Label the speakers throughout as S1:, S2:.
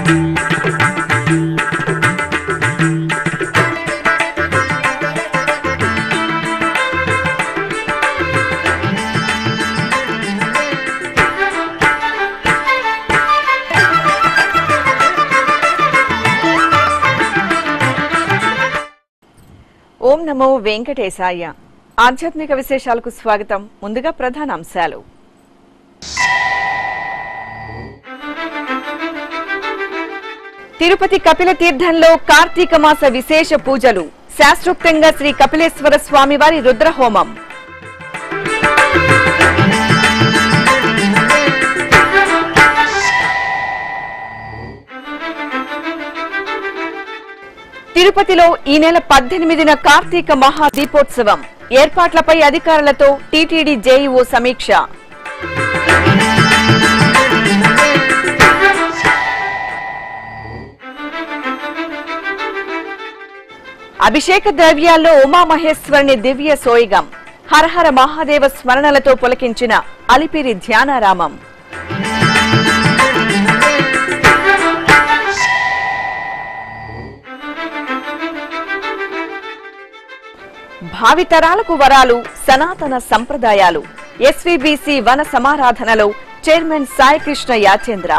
S1: ఓం నమో వెంకటేశాయ ఆధ్యాత్మిక విశేషాలకు స్వాగతం ముందుగా ప్రధాన అంశాలు తిరుపతి కపిల తీర్థంలో కార్తీక మాస విశేష పూజలు శాస్త్రోక్తంగా శ్రీ కపిలేశ్వర స్వామివారి రుద్రహోమం తిరుపతిలో ఈ నెల పద్దెనిమిదిన కార్తీక మహా దీపోత్సవం ఏర్పాట్లపై అధికారులతో టీటీడీ జేఈఓ సమీక్ష అభిషేక ద్రవ్యాల్లో ఉమామహేశ్వరుని దివ్య సోయిగం హరహర మహాదేవ స్మరణలతో పులకించిన అలిపిరి ధ్యానారామం భావితరాలకు వరాలు సనాతన సంప్రదాయాలు ఎస్వీబీసీ వన సమారాధనలో చైర్మన్ సాయికృష్ణ యాచేంద్ర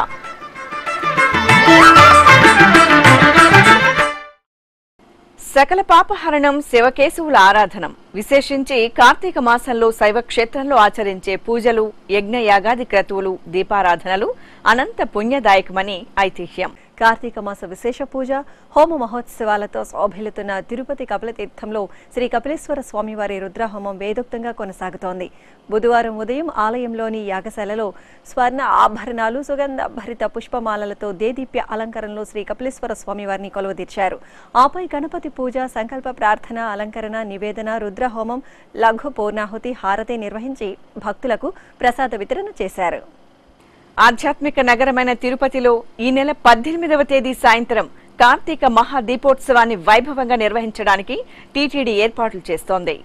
S1: సకల పాపహరణం శివకేశవుల ఆరాధనం విశేషించి కార్తీక మాసంలో శైవ క్షేత్రంలో ఆచరించే పూజలు యజ్ఞయాగాది క్రతువులు దీపారాధనలు అనంత పుణ్యదాయకమని ఐతిహ్యం
S2: కార్తీక మాస విశేష పూజ హోమ మహోత్సవాలతో శోభిల్లుతున్న తిరుపతి కపిలతీర్థంలో శ్రీ కపిలేశ్వర స్వామివారి రుద్రహోమం వేదోక్తంగా కొనసాగుతోంది బుధవారం ఉదయం ఆలయంలోని యాగశాలలో స్వర్ణ ఆభరణాలు సుగంధ భరిత పుష్పమాలలతో దేదీప్య అలంకరణలో శ్రీ కపిలేశ్వర స్వామివారిని కొలువదీర్చారు ఆపై గణపతి పూజ సంకల్ప ప్రార్థన అలంకరణ నివేదన రుద్రహోమం లఘు పూర్ణాహుతి హారతి నిర్వహించి భక్తులకు ప్రసాద వితరణ చేశారు
S1: ఆధ్యాత్మిక నగరమైన తిరుపతిలో ఈ నెల పద్దెనిమిదవ తేదీ సాయంత్రం కార్తీక మహా దీపోత్సవాన్ని వైభవంగా నిర్వహించడానికి టీటీడీ ఏర్పాట్లు చేస్తోంది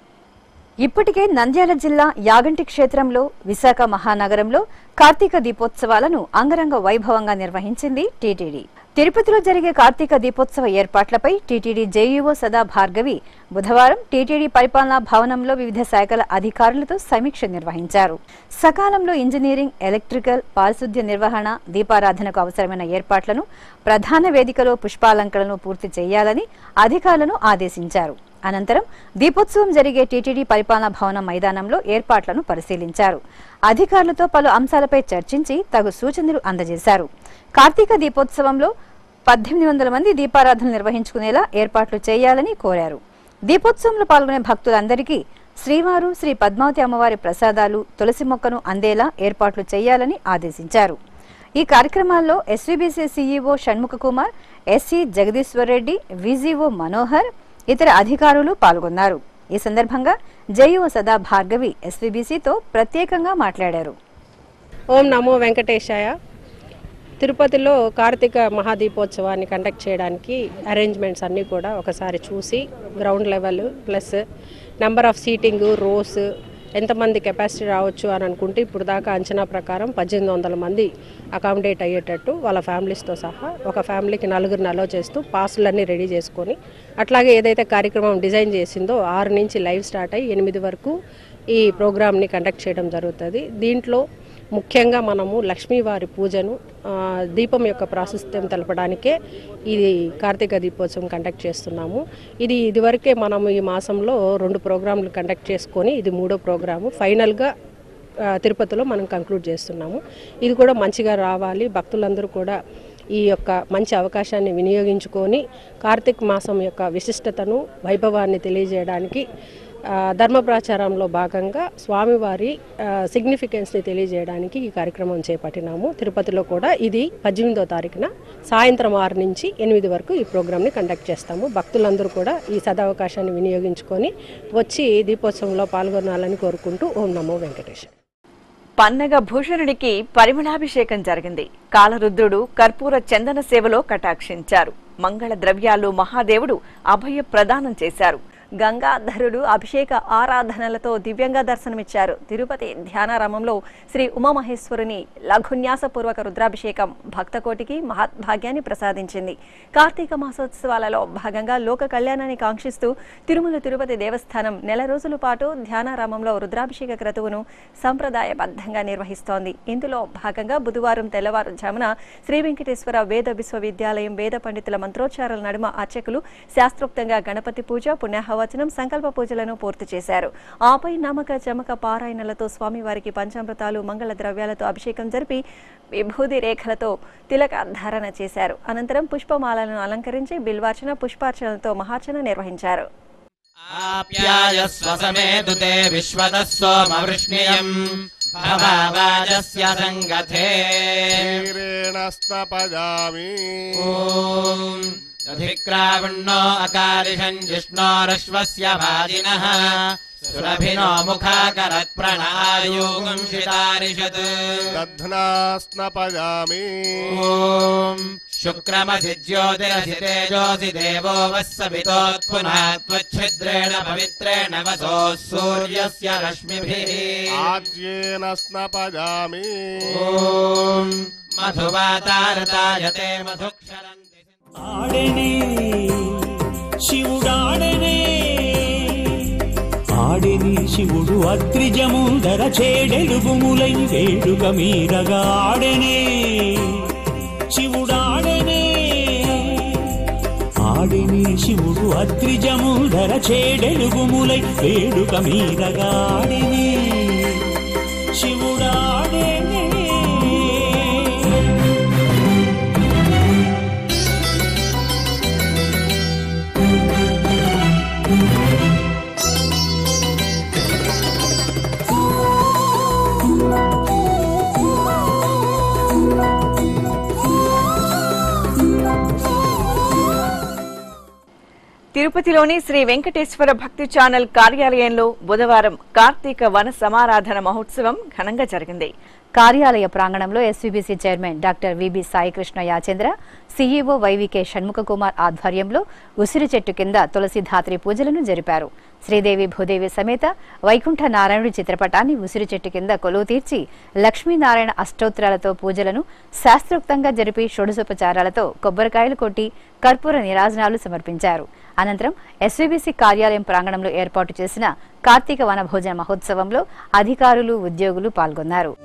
S3: ఇప్పటికే నంద్యాల జిల్లా యాగంటి క్షేత్రంలో విశాఖ మహానగరంలో కార్తీక దీపోత్సవాలను అంగరంగ వైభవంగా నిర్వహించింది టీటీడీ తిరుపతిలో జరిగే కార్తీక దీపోత్సవ ఏర్పాట్లపై టీటీడీ జేఈఓ సదా భార్గవి బుధవారం టీటీడీ పరిపాలనా భవనంలో వివిధ శాఖల అధికారులతో సమీక్ష నిర్వహించారు సకాలంలో ఇంజనీరింగ్ ఎలక్ట్రికల్ పారిశుద్ధ్య నిర్వహణ దీపారాధనకు అవసరమైన ఏర్పాట్లను ప్రధాన వేదికలో పుష్పాలంకరణను పూర్తి చేయాలని అధికారులను ఆదేశించారు అనంతరం దీపోత్సవం జరిగే టీటీడీ పరిపాలనా భవనం మైదానంలో ఏర్పాట్లను పరిశీలించారు అధికారులతో పలు అంశాలపై చర్చించి తగు సూచనలు అందజేశారు కార్తీక దీపోత్సవంలో పద్దెనిమిది వందల మంది దీపారాధనలు నిర్వహించుకునేలా ఏర్పాట్లు చేయాలని కోరారు దీపోత్సవంలో పాల్గొనే భక్తులందరికీ శ్రీవారు శ్రీ పద్మావతి అమ్మవారి ప్రసాదాలు తులసి మొక్కను అందేలా ఏర్పాట్లు చేయాలని ఆదేశించారు ఈ కార్యక్రమాల్లో SVBC CEO Shanmukha Kumar SE Jagadeeswar Reddy VGO Manohar ఇతర అధికారులు పాల్గొన్నారు ఈ సందర్భంగా జేఈఓ సదా భార్గవి ఎస్వీబీసీతో ప్రత్యేకంగా మాట్లాడారు
S4: ఓం నమో వెంకటేశాయ తిరుపతిలో కార్తీక మహాదీపోత్సవాన్ని కండక్ట్ చేయడానికి అరేంజ్మెంట్స్ అన్నీ కూడా ఒకసారి చూసి ground level plus number of seating rows ఎంతమంది కెపాసిటీ రావచ్చు అని అనుకుంటే ఇప్పుడు దాకా అంచనా ప్రకారం పద్దెనిమిది వందల మంది అకామిడేట్ అయ్యేటట్టు వాళ్ళ ఫ్యామిలీస్తో సహా ఒక ఫ్యామిలీకి నలుగురిని అలో చేస్తూ పాసులన్నీ రెడీ చేసుకొని అట్లాగే ఏదైతే కార్యక్రమం డిజైన్ చేసిందో ఆరు నుంచి లైవ్ స్టార్ట్ అయ్యి ఎనిమిది వరకు ఈ ప్రోగ్రామ్ని కండక్ట్ చేయడం జరుగుతుంది దీంట్లో ముఖ్యంగా మనము లక్ష్మీవారి పూజను ఆ, దీపం యొక్క ప్రాశస్త్యం తెలపడానికే ఇది కార్తీక దీపోత్సవం కండక్ట్ చేస్తున్నాము ఇది ఇదివరకే మనము ఈ మాసంలో రెండు ప్రోగ్రాంలు కండక్ట్ చేసుకొని ఇది మూడో ప్రోగ్రాము ఫైనల్గా ఆ, తిరుపతిలో మనం కంక్లూడ్ చేస్తున్నాము ఇది కూడా మంచిగా రావాలి భక్తులందరూ కూడా ఈ యొక్క మంచి అవకాశాన్ని వినియోగించుకొని కార్తీక మాసం యొక్క విశిష్టతను వైభవాన్ని తెలియజేయడానికి ఆ, ధర్మ ప్రచారంలో భాగంగా స్వామివారి ఆ, సిగ్నిఫికెన్స్ని తెలియజేయడానికి ఈ కార్యక్రమం చేపట్టినాము తిరుపతిలో కూడా ఇది పద్దెనిమిదో తారీఖున సాయంత్రం ఆరు నుంచి ఎనిమిది వరకు ఈ ప్రోగ్రామ్ని కండక్ట్ చేస్తాము భక్తులందరూ కూడా ఈ సదవకాశాన్ని వినియోగించుకొని వచ్చి దీపోత్సవంలో పాల్గొనాలని కోరుకుంటూ ఓం నమో వెంకటేశ్వర
S1: పన్నగ భూషణుడికి పరిమళాభిషేకం జరిగింది కాలరుద్రుడు కర్పూర చందన సేవలో కటాక్షించారు మంగళ ద్రవ్యాలు మహాదేవుడు అభయ ప్రదానం చేశారు
S2: గంగాధరుడు అభిషేక ఆరాధనలతో దివ్యంగా దర్శనమిచ్చారు తిరుపతి ధ్యానారామంలో శ్రీ ఉమామహేశ్వరుని లఘున్యాసపూర్వక రుద్రాభిషేకం భక్తకోటికి మహద్భాగ్యాన్ని ప్రసాదించింది కార్తీక మాసోత్సవాలలో భాగంగా లోక కళ్యాణాన్ని కాంక్షిస్తూ తిరుమల తిరుపతి దేవస్థానం నెల రోజుల పాటు ధ్యానారామంలో రుద్రాభిషేక క్రతువును సంప్రదాయబద్ధంగా నిర్వహిస్తోంది ఇందులో భాగంగా బుధవారం తెల్లవారుజామున శ్రీ వెంకటేశ్వర వేద విశ్వవిద్యాలయం వేద పండితుల మంత్రోచ్చారాల నడుమ అర్చకులు శాస్త్రోక్తంగా గణపతి పూజ పుణ్యాహవచనం సంకల్ప పూజలను పూర్తి చేశారు ఆపై నమక చమక పారాయణలతో స్వామివారికి పంచామృతాలు మంగళ ద్రవ్యాలతో అభిషేకం జరిపి విభూది రేఖలతో తిలక ధారణ చేశారు అనంతరం పుష్పమాలను అలంకరించి బిల్వార్చన పుష్పార్చనలతో మహార్చన నిర్వహించారు
S5: आप्यायस्व समेतु ते विश्वतः सोमवृष्णियम् भवावाजस्य सङ्गथे
S6: क्षीरेण स्तपजामि
S5: ॐ अधिक्रावण्णो अकारिषम् जिष्णोरश्वस्य भाजिनः सुरभिनो मुखाकरत्प्रणायोगम् शितारिषत्
S6: दध्ना स्नपजामि
S5: ॐ शुक्रमधिज्योतिरधितेजोऽसि देवो वः सवितोत्पुनः त्वच्छिद्रेण पवित्रेण वसोः सूर्यस्य रश्मिभिः
S6: आज्येन स्नपजामि
S5: ॐ मधुवातारतायते मधुक्षरन्ति
S7: ఆడనే శివుడాడనే ఆడని శివుడు అత్రిజముందర చేడెలుగుములై వేడుక మీరగా ఆడనే శివుడాడనే ఆడిని శివుడు అత్రిజముందర చేడెలుగుములై వేడుక మీరగా ఆడిని శివుడాడనే
S1: తిరుపతిలోని శ్రీ వెంకటేశ్వర భక్తి ఛానల్ కార్యాలయంలో బుధవారం కార్తీక వన సమారాధన మహోత్సవం ఘనంగా జరిగింది
S3: కార్యాలయ ప్రాంగణంలో SVBC chairman doctor VB Saikrishna Yachendra CEO YVK Shanmukha Kumar ఆధ్వర్యంలో ఉసిరి చెట్టు కింద తులసిధాత్రి పూజలను జరిపారు శ్రీదేవి భూదేవి సమేత వైకుంఠ నారాయణుడి చిత్రపటాన్ని ఉసిరి చెట్టు కింద కొలువు తీర్చి లక్ష్మీనారాయణ అష్టోత్తరాలతో పూజలను శాస్త్రోక్తంగా జరిపి షోడశోపచారాలతో కొబ్బరికాయలు కొట్టి కర్పూర నిరాజనాలు సమర్పించారు అనంతరం ఎస్వీబీసీ కార్యాలయం ప్రాంగణంలో ఏర్పాటు చేసిన కార్తీక వనభోజన మహోత్సవంలో అధికారులు ఉద్యోగులు పాల్గొన్నారు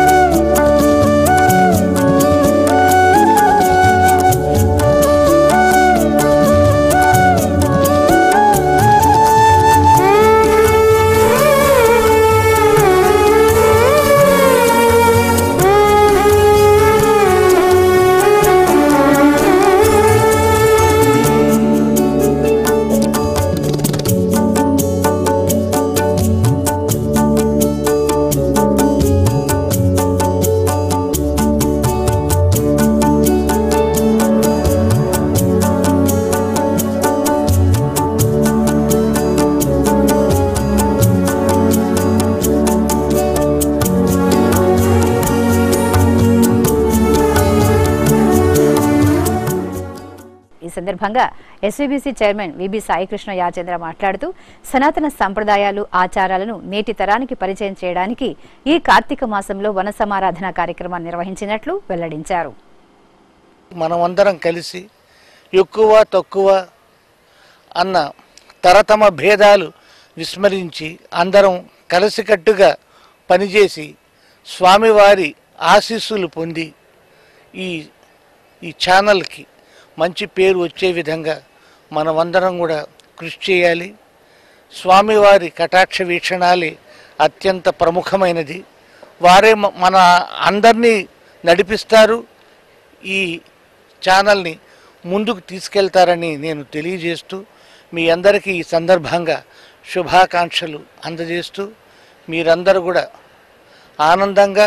S3: ఈ సందర్భంగా ఎస్వీబీసీ చైర్మన్ విబి సాయికృష్ణ యాచేంద్ర మాట్లాడుతూ సనాతన సంప్రదాయాలు ఆచారాలను నేటి తరానికి పరిచయం చేయడానికి ఈ కార్తీక మాసంలో వన సమారాధన కార్యక్రమాన్ని నిర్వహించినట్లు వెల్లడించారు
S8: మనమందరం కలిసి ఎక్కువ తక్కువ అన్న తరతమ భేదాలు విస్మరించి అందరం కలిసికట్టుగా పనిచేసి స్వామివారి ఆశీస్సులు పొంది ఈ ఈ ఛానల్కి మంచి పేరు వచ్చే విధంగా మనమందరం కూడా కృషి చేయాలి స్వామివారి కటాక్ష వీక్షణాలే అత్యంత ప్రముఖమైనది వారే మ- మన అందరినీ నడిపిస్తారు ఈ ఛానల్ని ముందుకు తీసుకెళ్తారని నేను తెలియజేస్తూ మీ అందరికీ ఈ సందర్భంగా శుభాకాంక్షలు అందజేస్తూ మీరందరూ కూడా ఆనందంగా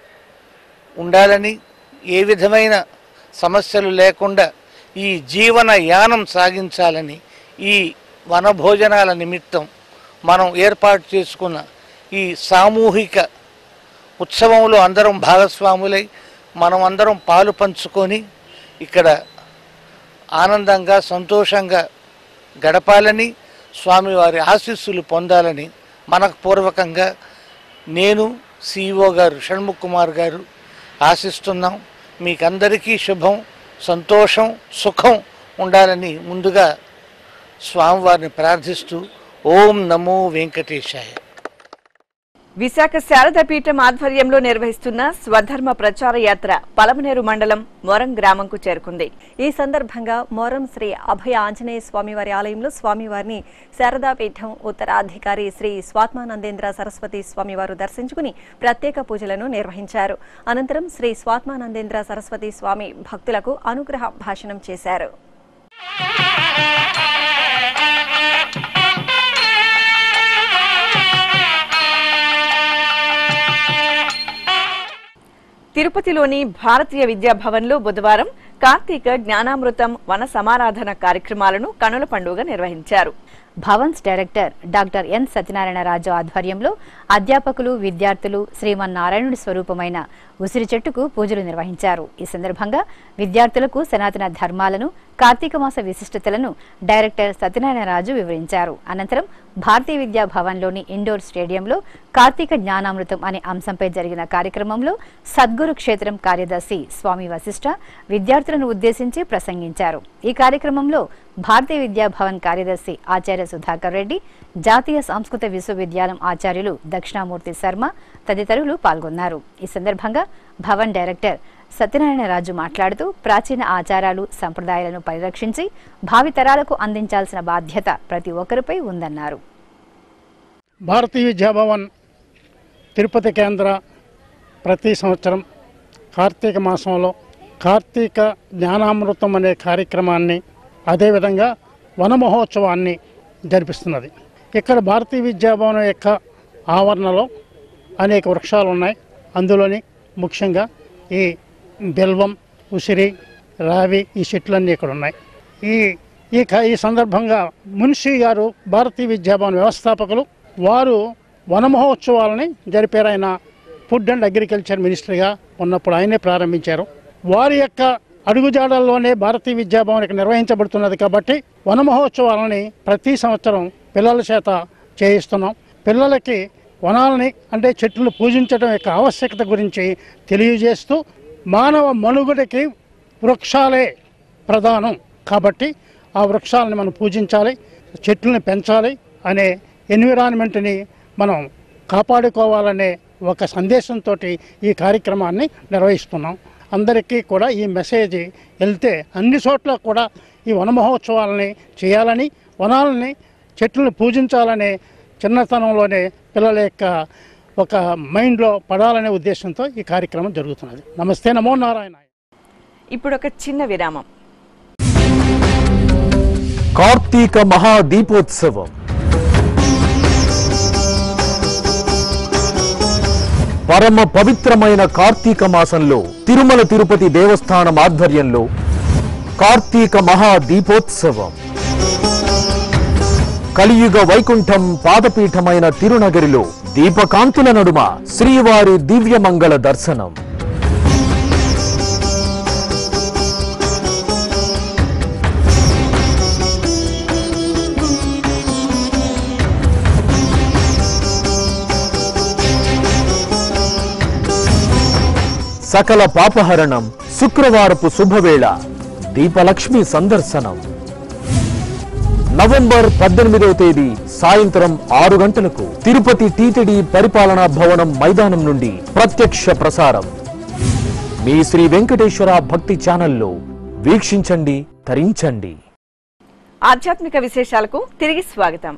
S8: ఉండాలని ఏ విధమైన సమస్యలు లేకుండా ఈ జీవన యానం సాగించాలని ఈ వనభోజనాల నిమిత్తం మనం ఏర్పాటు చేసుకున్న ఈ సామూహిక ఉత్సవంలో అందరం భాగస్వాములై మనం అందరం పాలు పంచుకొని ఇక్కడ ఆనందంగా సంతోషంగా గడపాలని స్వామివారి ఆశీస్సులు పొందాలని మనకు పూర్వకంగా నేను సిఇఓ గారు షణ్ముఖ్ కుమార్ గారు ఆశిస్తున్నాం మీకందరికీ శుభం సంతోషం సుఖం ఉండాలని ముందుగా స్వామివారిని ప్రార్థిస్తూ ఓం నమో వెంకటేశాయ
S1: విశాఖ శారదా పీఠం ఆధ్వర్యంలో నిర్వహిస్తున్న స్వధర్మ ప్రచార యాత్ర పలమనేరు మండలం మొరం గ్రామంకు చేరుకుంది
S2: ఈ సందర్భంగా మోరం శ్రీ అభయ ఆంజనేయ స్వామివారి ఆలయంలో స్వామివారిని శారదాపీఠం ఉత్తరాధికారి శ్రీ స్వాత్మానందేంద్ర సరస్వతి స్వామివారు దర్శించుకుని ప్రత్యేక పూజలను నిర్వహించారు అనంతరం శ్రీ స్వాత్మానందేంద్ర సరస్వతి స్వామి భక్తులకు అనుగ్రహ భాషణం చేశారు
S1: తిరుపతిలోని భారతీయ విద్యా భవన్లో బుధవారం కార్తీక జ్ఞానామృతం వన సమారాధన కార్యక్రమాలను కనుల పండుగ నిర్వహించారు
S3: Bhavans director doctor N Satyanarayana Raju ఆధ్వర్యంలో అధ్యాపకులు విద్యార్థులు శ్రీమన్నారాయణుడి స్వరూపమైన ఉసిరి చెట్టుకు పూజలు నిర్వహించారు ఈ సందర్భంగా విద్యార్థులకు సనాతన ధర్మాలను కార్తీక మాస విశిష్టతలను డైరెక్టర్ సత్యనారాయణ రాజు వివరించారు అనంతరం భారతీయ విద్యా భవన్లోని ఇండోర్ స్టేడియంలో కార్తీక జ్ఞానామృతం అనే అంశంపై జరిగిన కార్యక్రమంలో సద్గురు క్షేత్రం కార్యదర్శి స్వామి వశిష్ఠ విద్యార్థులను ఉద్దేశించి ప్రసంగించారు ఈ కార్యక్రమంలో భారతీయ విద్యా భవన్ కార్యదర్శి ఆచార్య సుధాకర్ రెడ్డి జాతీయ సంస్కృత విశ్వవిద్యాలయం ఆచార్యులు దక్షిణామూర్తి శర్మ తదితరులు పాల్గొన్నారు ఈ సందర్భంగా భవన్ డైరెక్టర్ సత్యనారాయణ రాజు మాట్లాడుతూ ప్రాచీన ఆచారాలు సంప్రదాయాలను పరిరక్షించి భావితరాలకు అందించాల్సిన బాధ్యత ప్రతి ఒక్కరిపై ఉందన్నారు
S9: భారతీయ విద్యాభవన్ తిరుపతి కేంద్ర ప్రతి సంవత్సరం కార్తీక మాసంలో కార్తీక జ్ఞానామృతం అనే కార్యక్రమాన్ని అదేవిధంగా వన మహోత్సవాన్ని జరిపిస్తున్నది ఇక్కడ భారతీయ విద్యాభవనం యొక్క ఆవరణలో అనేక వృక్షాలు ఉన్నాయి అందులోని ముఖ్యంగా ఈ బెల్వం ఉసిరి రావి ఈ చెట్లన్నీ ఇక్కడ ఉన్నాయి ఈ ఈ క- ఈ సందర్భంగా మున్షి గారు భారతీయ విద్యాభవన్ వ్యవస్థాపకులు వారు వన మహోత్సవాలని జరిపారు ఆయన ఫుడ్ అండ్ అగ్రికల్చర్ మినిస్టర్గా ఉన్నప్పుడు ఆయనే ప్రారంభించారు వారి యొక్క అడుగుజాడల్లోనే భారతీయ విద్యాభవన్ ఇక్కడ నిర్వహించబడుతున్నది కాబట్టి వన మహోత్సవాలని ప్రతి సంవత్సరం పిల్లల చేత చేయిస్తున్నాం పిల్లలకి వనాలని అంటే చెట్లను పూజించడం యొక్క ఆవశ్యకత గురించి తెలియజేస్తూ మానవ మనుగడకి వృక్షాలే ప్రధానం కాబట్టి ఆ వృక్షాలని మనం పూజించాలి చెట్లను పెంచాలి అనే ఎన్విరాన్మెంట్ని మనం కాపాడుకోవాలనే ఒక సందేశంతో ఈ కార్యక్రమాన్ని నిర్వహిస్తున్నాం అందరికీ కూడా ఈ మెసేజ్ వెళ్తే అన్ని చోట్ల కూడా ఈ వన మహోత్సవాలని చేయాలని వనాలని చెట్లను పూజించాలనే చిన్నతనంలోనే పిల్లల యొక్క ఒక మైండ్లో పడాలనే ఉద్దేశంతో ఈ కార్యక్రమం జరుగుతున్నది నమస్తే నమో నారాయణ
S1: ఇప్పుడు ఒక చిన్న విరామం
S10: కార్తీక మహాదీపోత్సవం పరమ పవిత్రమైన కార్తీక మాసంలో తిరుమల తిరుపతి దేవస్థానం ఆధ్వర్యంలో కార్తీక మహాదీపోత్సవం కలియుగ వైకుంఠం పాదపీఠమైన తిరునగరిలో దీపకాంతుల నడుమ శ్రీవారి దివ్యమంగళ దర్శనం సకల పాపహరణం శుక్రవారపు శుభవేళ దీపలక్ష్మి సందర్శనం నవంబర్ పద్దెనిమిదవ తేదీ సాయంత్రం ఆరు గంటలకు తిరుపతి టీటీడీ పరిపాలనా భవనం మైదానం నుండి ప్రత్యక్ష ప్రసారం మీ శ్రీ వెంకటేశ్వర భక్తి ఛానల్లో వీక్షించండి తరించండి
S1: ఆధ్యాత్మిక విశేషాలకు తిరిగి స్వాగతం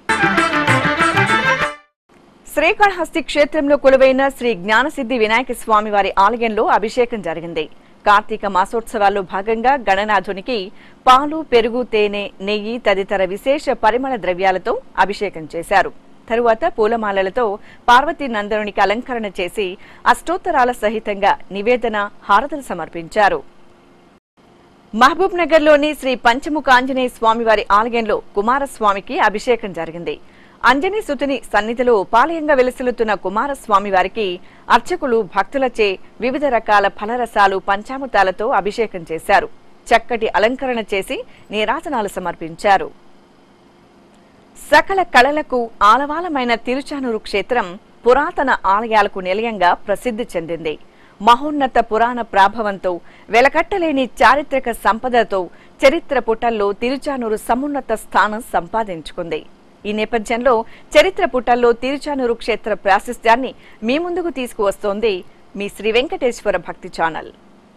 S1: శ్రీకాళహస్తి క్షేత్రంలో కొలువైన శ్రీ జ్ఞానసిద్ధి వినాయక స్వామి వారి ఆలయంలో అభిషేకం జరిగింది కార్తీక మాసోత్సవాల్లో భాగంగా గణనాథునికి పాలు పెరుగు తేనె నెయ్యి తదితర విశేష పరిమళ ద్రవ్యాలతో అభిషేకం చేశారు తరువాత పూలమాలలతో పార్వతీ నందనునికి అలంకరణ చేసి అష్టోత్తరాల సహితంగా నివేదన హారతులు సమర్పించారు మహబూబ్ నగర్ లోని శ్రీ పంచముఖ ఆంజనేయ స్వామివారి ఆలయంలో కుమారస్వామికి అభిషేకం జరిగింది అంజనీ సుతుని సన్నిధిలో ఉపాలయంగా వెలసిల్లుతున్న కుమారస్వామి వారికి అర్చకులు భక్తులచే వివిధ రకాల ఫలరసాలు పంచామృతాలతో అభిషేకం చేశారు చక్కటి అలంకరణ చేసి నీరాజనాలు సమర్పించారు సకల కళలకు ఆలవాలమైన తిరుచానూరు క్షేత్రం పురాతన ఆలయాలకు నిలయంగా ప్రసిద్ధి చెందింది మహోన్నత పురాణ ప్రాభవంతో వెలకట్టలేని చారిత్రక సంపదతో చరిత్ర పుటల్లో తిరుచానూరు సమున్నత స్థానం సంపాదించుకుంది ఈ నేపథ్యంలో చరిత్ర పుటల్లో తిరుచానూరు క్షేత్ర ప్రాశస్త్యాన్ని మీ ముందుకు తీసుకువస్తోంది మీ శ్రీ వెంకటేశ్వర భక్తి ఛానల్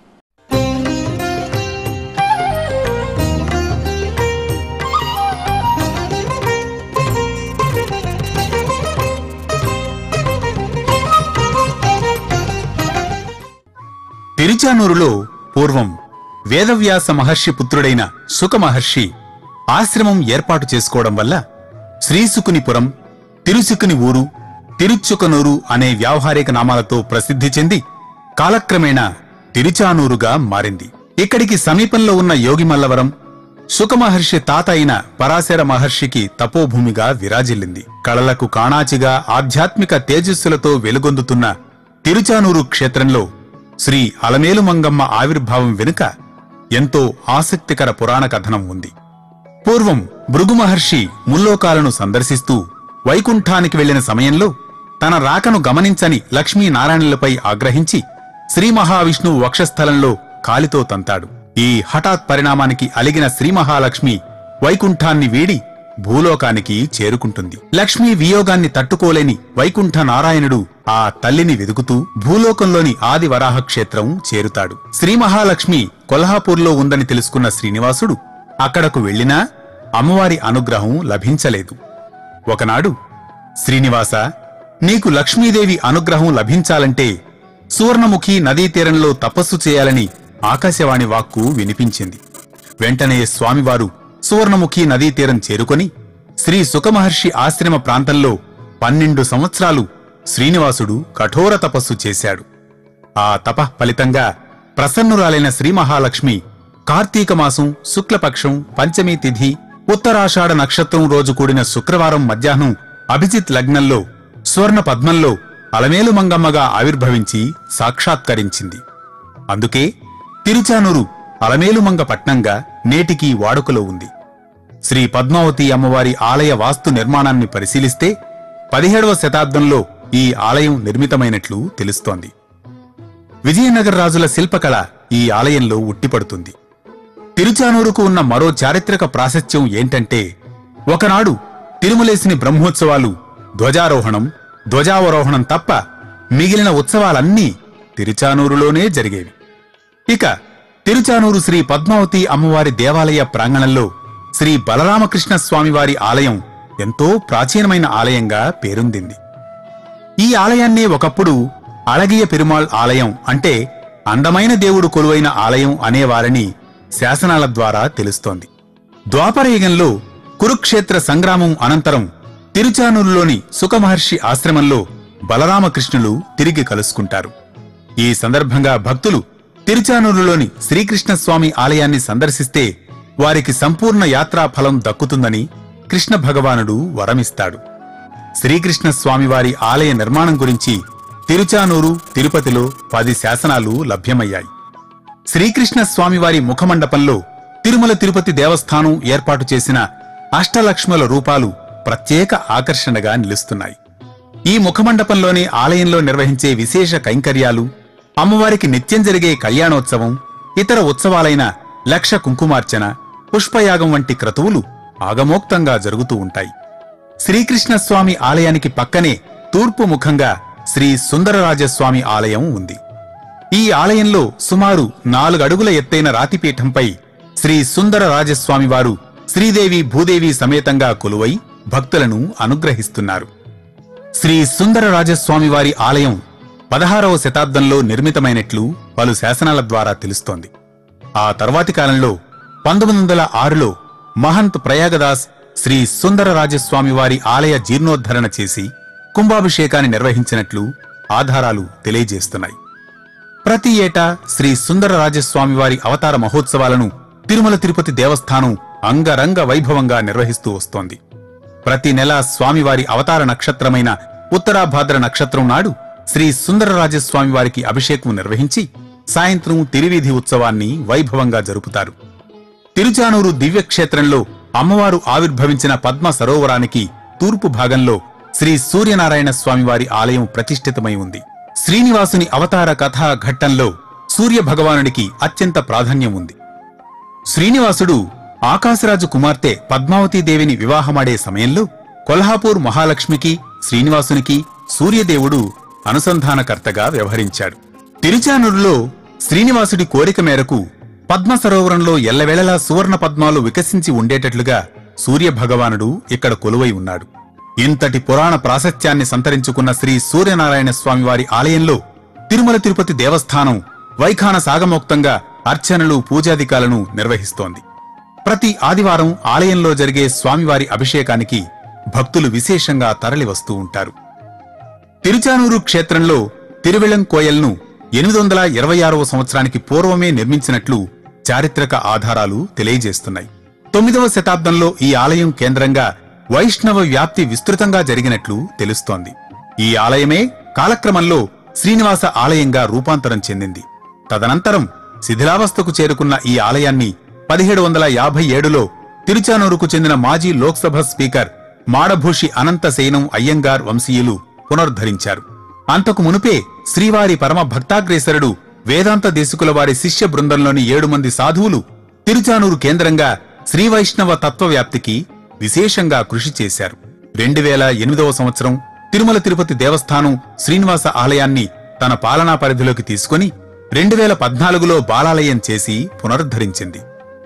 S11: తిరుచానూరులో పూర్వం వేదవ్యాస మహర్షి పుత్రుడైన సుక మహర్షి ఆశ్రమం ఏర్పాటు చేసుకోవడం వల్ల శ్రీసుకునిపురం తిరుసుకుని ఊరు తిరుచుకనూరు అనే వ్యావహారిక నామాలతో ప్రసిద్ధి చెంది కాలక్రమేణా తిరుచానూరుగా మారింది ఇక్కడికి సమీపంలో ఉన్న యోగిమల్లవరం సుక మహర్షి తాత అయిన పరాశర మహర్షికి తపోభూమిగా విరాజిల్లింది కళలకు కాణాచిగా ఆధ్యాత్మిక తేజస్సులతో వెలుగొందుతున్న తిరుచానూరు క్షేత్రంలో శ్రీ అలమేలు మంగమ్మ ఆవిర్భావం వెనుక ఎంతో ఆసక్తికర పురాణ కథనం ఉంది పూర్వం భృగు మహర్షి ముల్లోకాలను సందర్శిస్తూ వైకుంఠానికి వెళ్లిన సమయంలో తన రాకను గమనించని లక్ష్మీనారాయణులపై ఆగ్రహించి శ్రీ మహావిష్ణువు వక్షస్థలంలో కాలితో తంతాడు ఈ హఠాత్ పరిణామానికి అలిగిన శ్రీ మహాలక్ష్మి వైకుంఠాన్ని వీడి భూలోకానికి చేరుకుంటుంది లక్ష్మీ వియోగాన్ని తట్టుకోలేని వైకుంఠ నారాయణుడు ఆ తల్లిని వెదుకుతూ భూలోకంలోని ఆది వరాహ క్షేత్రం చేరుతాడు శ్రీ మహాలక్ష్మి కొల్హాపూర్లో ఉందని తెలుసుకున్న శ్రీనివాసుడు అక్కడకు వెళ్లినా అమ్మవారి అనుగ్రహం లభించలేదు ఒకనాడు శ్రీనివాస నీకు లక్ష్మీదేవి అనుగ్రహం లభించాలంటే సువర్ణముఖి నదీ తీరంలో తపస్సు చేయాలని ఆకాశవాణి వాక్కు వినిపించింది వెంటనే స్వామివారు సువర్ణముఖి నదీ తీరం చేరుకొని శ్రీ సుఖమహర్షి ఆశ్రమ ప్రాంతంలో పన్నెండు సంవత్సరాలు శ్రీనివాసుడు కఠోర తపస్సు చేశాడు ఆ తపః ఫలితంగా ప్రసన్నురాలైన శ్రీ మహాలక్ష్మి కార్తీక మాసం శుక్లపక్షం పంచమి తిథి ఉత్తరాషాఢ నక్షత్రం రోజు కూడిన శుక్రవారం మధ్యాహ్నం అభిజిత్ లగ్నంలో స్వర్ణ పద్మంలో అలమేలు మంగమ్మగా ఆవిర్భవించి సాక్షాత్కరించింది అందుకే తిరుచానూరు అలమేలుమంగ పట్నంగా నేటికీ వాడుకలో ఉంది శ్రీ పద్మావతి అమ్మవారి ఆలయ వాస్తు నిర్మాణాన్ని పరిశీలిస్తే పదిహేడవ శతాబ్దంలో ఈ ఆలయం నిర్మితమైనట్లు తెలుస్తోంది విజయనగర రాజుల శిల్పకళ ఈ ఆలయంలో ఉట్టిపడుతుంది తిరుచానూరుకు ఉన్న మరో చారిత్రక ప్రాశస్త్యం ఏంటంటే ఒకనాడు తిరుమలేసిని బ్రహ్మోత్సవాలు ధ్వజారోహణం ధ్వజావరోహణం తప్ప మిగిలిన ఉత్సవాలన్నీ తిరుచానూరులోనే జరిగేవి ఇక తిరుచానూరు శ్రీ పద్మావతి అమ్మవారి దేవాలయ ప్రాంగణంలో శ్రీ బలరామకృష్ణ స్వామివారి ఆలయం ఎంతో ప్రాచీనమైన ఆలయంగా పేరొందింది ఈ ఆలయాన్నే ఒకప్పుడు అళగియ పెరుమాళ్ ఆలయం అంటే అందమైన దేవుడు కొలువైన ఆలయం అనేవారని శాసనాల ద్వారా తెలుస్తోంది ద్వాపరయుగంలో కురుక్షేత్ర సంగ్రామం అనంతరం తిరుచానూరులోని సుఖమహర్షి ఆశ్రమంలో బలరామకృష్ణులు తిరిగి కలుసుకుంటారు ఈ సందర్భంగా భక్తులు తిరుచానూరులోని శ్రీకృష్ణ స్వామి ఆలయాన్ని సందర్శిస్తే వారికి సంపూర్ణ యాత్రా ఫలం దక్కుతుందని కృష్ణ భగవానుడు వరమిస్తాడు శ్రీకృష్ణ స్వామివారి ఆలయ నిర్మాణం గురించి తిరుచానూరు తిరుపతిలో పది శాసనాలు లభ్యమయ్యాయి శ్రీకృష్ణ స్వామివారి ముఖమండపంలో తిరుమల తిరుపతి దేవస్థానం ఏర్పాటు చేసిన అష్టలక్ష్ముల రూపాలు ప్రత్యేక ఆకర్షణగా నిలుస్తున్నాయి ఈ ముఖమండపంలోని ఆలయంలో నిర్వహించే విశేష కైంకర్యాలు అమ్మవారికి నిత్యం జరిగే కళ్యాణోత్సవం ఇతర ఉత్సవాలైన లక్ష కుంకుమార్చన పుష్పయాగం వంటి క్రతువులు ఆగమోక్తంగా జరుగుతూ ఉంటాయి శ్రీకృష్ణ స్వామి ఆలయానికి పక్కనే తూర్పు ముఖంగా శ్రీ సుందరరాజస్వామి ఆలయం ఉంది ఈ ఆలయంలో సుమారు నాలుగు అడుగుల ఎత్తైన రాతిపీఠంపై శ్రీ సుందర రాజస్వామి వారు శ్రీదేవి భూదేవి సమేతంగా కొలువై భక్తులను అనుగ్రహిస్తున్నారు శ్రీ సుందర రాజస్వామి వారి ఆలయం పదహారవ శతాబ్దంలో నిర్మితమైనట్లు పలు శాసనాల ద్వారా తెలుస్తోంది ఆ తర్వాతి కాలంలో పంతొమ్మిది వందల ఆరులో మహంత్ ప్రయాగదాస్ శ్రీ సుందర రాజస్వామి వారి ఆలయ జీర్ణోద్ధరణ చేసి కుంభాభిషేకాన్ని నిర్వహించినట్లు ఆధారాలు తెలియజేస్తున్నాయి ప్రతి ఏటా శ్రీ సుందర రాజస్వామి వారి అవతార మహోత్సవాలను తిరుమల తిరుపతి దేవస్థానం అంగరంగ వైభవంగా నిర్వహిస్తూ వస్తోంది ప్రతి నెల స్వామివారి అవతార నక్షత్రమైన ఉత్తరాభాద్ర నక్షత్రం నాడు శ్రీ సుందరరాజస్వామి వారికి అభిషేకం నిర్వహించి సాయంత్రం తిరువీధి ఉత్సవాన్ని వైభవంగా జరుపుతారు తిరుచానూరు దివ్యక్షేత్రంలో అమ్మవారు ఆవిర్భవించిన పద్మ సరోవరానికి తూర్పు భాగంలో శ్రీ సూర్యనారాయణ స్వామివారి ఆలయం ప్రతిష్ఠితమై ఉంది శ్రీనివాసుని అవతార కథా ఘట్టంలో సూర్య భగవానుడికి అత్యంత ప్రాధాన్యం ఉంది శ్రీనివాసుడు ఆకాశరాజు కుమార్తె పద్మావతీదేవిని వివాహమాడే సమయంలో కొల్హాపూర్ మహాలక్ష్మికి శ్రీనివాసునికి సూర్యదేవుడు అనుసంధానకర్తగా వ్యవహరించాడు తిరుచానూరులో శ్రీనివాసుడి కోరిక మేరకు పద్మ సరోవరంలో ఎల్లవేళలా సువర్ణ పద్మాలు వికసించి ఉండేటట్లుగా సూర్య భగవానుడు ఇక్కడ కొలువై ఉన్నాడు ఇంతటి పురాణ ప్రాశస్త్యాన్ని సంతరించుకున్న శ్రీ సూర్యనారాయణ స్వామివారి ఆలయంలో తిరుమల తిరుపతి దేవస్థానం వైఖాన సాగమోక్తంగా అర్చనలు పూజాదికాలను నిర్వహిస్తోంది ప్రతి ఆదివారం ఆలయంలో జరిగే స్వామివారి అభిషేకానికి భక్తులు విశేషంగా తరలి వస్తూ ఉంటారు తిరుచానూరు క్షేత్రంలో తిరువెళంకోయల్ను ఎనిమిది వందల ఇరవై ఆరవ సంవత్సరానికి పూర్వమే నిర్మించినట్లు చారిత్రక ఆధారాలు తెలియజేస్తున్నాయి తొమ్మిదవ శతాబ్దంలో ఈ ఆలయం కేంద్రంగా వైష్ణవ వ్యాప్తి విస్తృతంగా జరిగినట్లు తెలుస్తోంది ఈ ఆలయమే కాలక్రమంలో శ్రీనివాస ఆలయంగా రూపాంతరం చెందింది తదనంతరం శిథిలావస్థకు చేరుకున్న ఈ ఆలయాన్ని పదిహేడు వందల యాభై ఏడులో తిరుచానూరుకు చెందిన మాజీ లోక్సభ స్పీకర్ మాడభూషి అనంతసేనం అయ్యంగార్ వంశీయులు పునరుద్ధరించారు అంతకు మునుపే శ్రీవారి పరమ భక్తాగ్రేసరుడు వేదాంత దేశికుల వారి శిష్య బృందంలోని ఏడు మంది సాధువులు తిరుచానూరు కేంద్రంగా శ్రీవైష్ణవ తత్వవ్యాప్తికి విశేషంగా కృషి చేశారు రెండు వేల ఎనిమిదవ సంవత్సరం తిరుమల తిరుపతి దేవస్థానం శ్రీనివాస ఆలయాన్ని తన పాలనా పరిధిలోకి తీసుకుని రెండు వేల పద్నాలుగులో బాలాలయం చేసి పునరుద్ధరించింది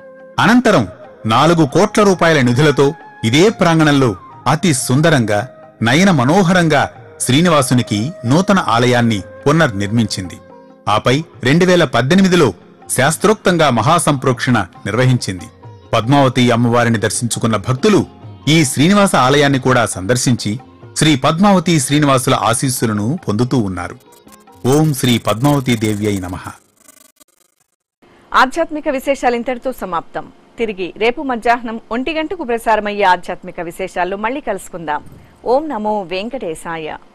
S11: అనంతరం నాలుగు కోట్ల రూపాయల నిధులతో ఇదే ప్రాంగణంలో అతి సుందరంగా నయన మనోహరంగా శ్రీనివాసునికి నూతన ఆలయాన్ని పునర్నిర్మించింది ఆపై రెండు వేల పద్దెనిమిదిలో శాస్త్రోక్తంగా మహాసంప్రోక్షణ నిర్వహించింది పద్మావతి అమ్మవారిని దర్శించుకున్న భక్తులు ఈ శ్రీనివాస ఆలయాన్ని కూడా సందర్శించి శ్రీ పద్మావతి శ్రీనివాసుల ఆశీస్సులను పొందుతూ ఉన్నారు ఓం శ్రీ పద్మావతీ దేవ్యై నమః
S1: ఆధ్యాత్మిక విశేషాలు ఇంతటితో సమాప్తం తిరిగి రేపు మధ్యాహ్నం ఒంటి గంటకు ప్రసారమయ్యే ఆధ్యాత్మిక విశేషాల్లో మళ్ళీ కలుసుకుందాం ఓం నమో వెంకటేశాయ